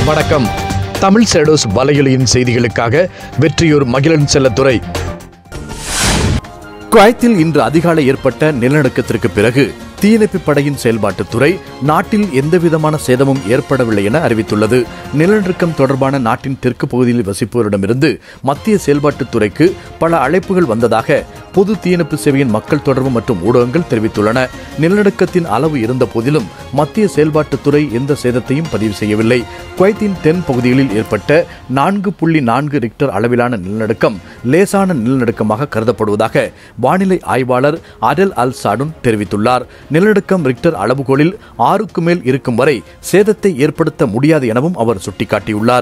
வணக்கம் தமிழ் சேடோஸ் வலையொலியின் செய்திகளுக்காக வெற்றியூர் மகிழன் செல்லத்துறை குவைத்தில் இன்று அதிகாலை ஏற்பட்ட நிலநடுக்கத்திற்கு பிறகு தீயணைப்பு படையின் செயல்பாட்டுத்துறை நாட்டில் எந்தவிதமான சேதமும் ஏற்படவில்லை என அறிவித்துள்ளது நிலநடுக்கம் தொடர்பான நாட்டின் தெற்கு பகுதியில் வசிப்போரிடமிருந்து மத்திய செயல்பாட்டுத்துறைக்கு பல அழைப்புகள் வந்ததாக பொது தீயணைப்பு சேவையின் மக்கள் தொடர்பு மற்றும் ஊடகங்கள் தெரிவித்துள்ளன நிலநடுக்கத்தின் அளவு இருந்த போதிலும் மத்திய செயல்பாட்டுத்துறை எந்த சேதத்தையும் பதிவு செய்யவில்லை குவைத்தின் தென் பகுதிகளில் ஏற்பட்ட நான்கு புள்ளி நான்கு ரிக்டர் அளவிலான நிலநடுக்கம் லேசான நிலநடுக்கமாக கருதப்படுவதாக வானிலை ஆய்வாளர் அடல் அல் சாடுன் தெரிவித்துள்ளார் நிலநடுக்கம் ரிக்டர் அளவுகோலில் ஆறுக்கு மேல் இருக்கும் வரை சேதத்தை ஏற்படுத்த முடியாது எனவும் அவர் சுட்டிக்காட்டியுள்ளார்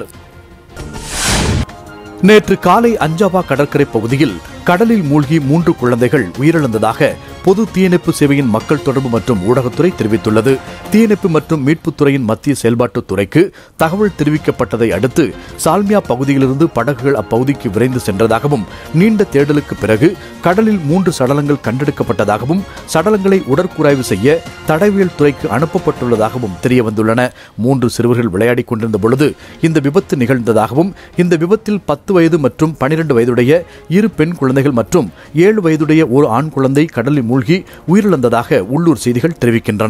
நேற்று காலை அஞ்சாவா கடற்கரை பகுதியில் கடலில் மூழ்கி மூன்று குழந்தைகள் உயிரிழந்ததாக பொது தீயணைப்பு சேவையின் மக்கள் தொடர்பு மற்றும் ஊடகத்துறை தெரிவித்துள்ளது தீயணைப்பு மற்றும் மீட்புத்துறையின் மத்திய செயல்பாட்டுத் துறைக்கு தகவல் தெரிவிக்கப்பட்டதை அடுத்து சால்மியா பகுதியிலிருந்து படகுகள் அப்பகுதிக்கு விரைந்து சென்றதாகவும் நீண்ட தேடலுக்கு பிறகு கடலில் மூன்று சடலங்கள் கண்டெடுக்கப்பட்டதாகவும் சடலங்களை உடற்கூராய்வு செய்ய தடவியல் துறைக்கு அனுப்பப்பட்டுள்ளதாகவும் தெரியவந்துள்ளன மூன்று சிறுவர்கள் விளையாடிக் கொண்டிருந்த பொழுது இந்த விபத்து நிகழ்ந்ததாகவும் இந்த விபத்தில் பத்து வயது மற்றும் பனிரெண்டு வயதுடைய இரு பெண் குழந்தைகள் மற்றும் ஏழு வயதுடைய ஒரு ஆண் குழந்தை கடலில் மூழ்கி உயிரிழந்ததாக உள்ளூர் செய்திகள் தெரிவிக்கின்றன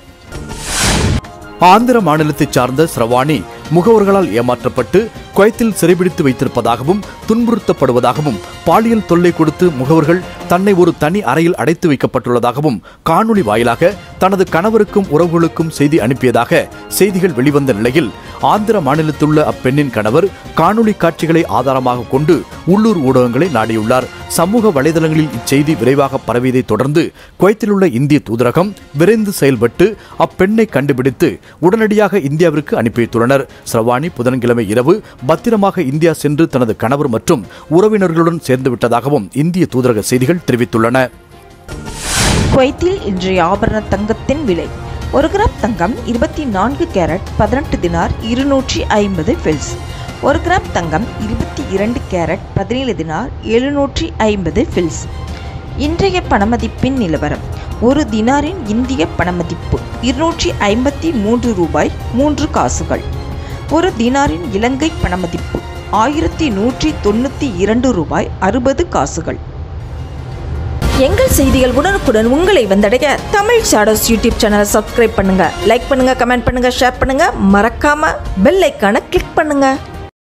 ஆந்திர மாநிலத்தைச் சார்ந்த ஸ்ரவாணி முகவர்களால் ஏமாற்றப்பட்டு குவைத்தில் சிறைபிடித்து வைத்திருப்பதாகவும் துன்புறுத்தப்படுவதாகவும் பாலியல் தொல்லை கொடுத்து முகவர்கள் தன்னை ஒரு தனி அறையில் அடைத்து வைக்கப்பட்டுள்ளதாகவும் காணொளி வாயிலாக தனது கணவருக்கும் உறவுகளுக்கும் செய்தி அனுப்பியதாக செய்திகள் வெளிவந்த நிலையில் ஆந்திர மாநிலத்திலுள்ள அப்பெண்ணின் கணவர் காணொளி காட்சிகளை ஆதாரமாக கொண்டு உள்ளூர் ஊடகங்களை நாடியுள்ளார் சமூக வலைதளங்களில் இச்செய்தி விரைவாக பரவியதை தொடர்ந்து குவைத்தில் உள்ள இந்திய தூதரகம் விரைந்து செயல்பட்டு அப்பெண்ணை கண்டுபிடித்து உடனடியாக இந்தியாவிற்கு அனுப்பி வைத்துள்ளனர் ஸ்ரவானி புதன்கிழமை இரவு பத்திரமாக இந்தியா சென்று தனது கணவர் மற்றும் உறவினர்களுடன் சேர்ந்து விட்டதாகவும் இந்திய தூதரக செய்திகள் தெரிவித்துள்ளன குவைத்தில் இன்றைய ஆபரண தங்கத்தின் விலை ஒரு கிராம் தங்கம் இருபத்தி நான்கு கேரட் பதினெட்டு தினார் இருநூற்றி ஐம்பது ஃபில்ஸ் ஒரு கிராம் தங்கம் இருபத்தி இரண்டு கேரட் பதினேழு தினார் எழுநூற்றி ஐம்பது ஃபில்ஸ் இன்றைய பணமதிப்பின் நிலவரம் ஒரு தினாரின் இந்திய பணமதிப்பு இருநூற்றி ஐம்பத்தி மூன்று ரூபாய் மூன்று காசுகள் ஒரு தினாரின் இலங்கை பணமதிப்பு ஆயிரத்தி நூற்றி தொண்ணூற்றி இரண்டு ரூபாய் அறுபது காசுகள் எங்கள் செய்திகள் உடனுக்குடன் உங்களை வந்தடைய தமிழ் ஷாடோஸ் யூடியூப் சேனலை சப்ஸ்கிரைப் பண்ணுங்க லைக் பண்ணுங்க கமெண்ட் பண்ணுங்க ஷேர் பண்ணுங்க மறக்காம பெல் ஐக்கானை கிளிக் பண்ணுங்க